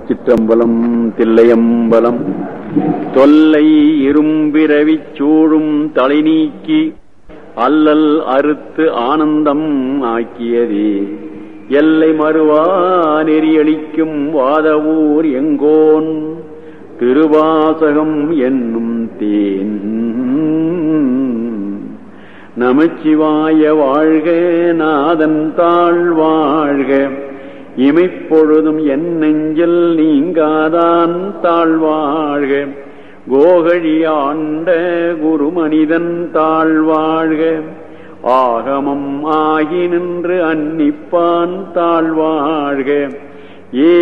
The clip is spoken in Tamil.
சிற்றம்பலம் தில்லையம்பலம் தொல்லை இரும்பிரவிச் சூழும் தலை நீக்கி அல்லல் அறுத்து ஆனந்தம் ஆக்கியதே எல்லை மறுவா நெறியளிக்கும் வாதவூர் எங்கோன் திருவாசகம் என்னும் தேன் நமச்சிவாய வாழ்க நாதன் தாழ் வாழ்க இமைப்பொழுதும் என் நெஞ்சில் நீங்காதான் தாழ்வாழ்க கோகழி ஆண்ட குரு மனிதன் தாழ்வாழ்க ஆகமம் ஆகி நின்று அன்னிப்பான் தாழ்வாழ்க ஏ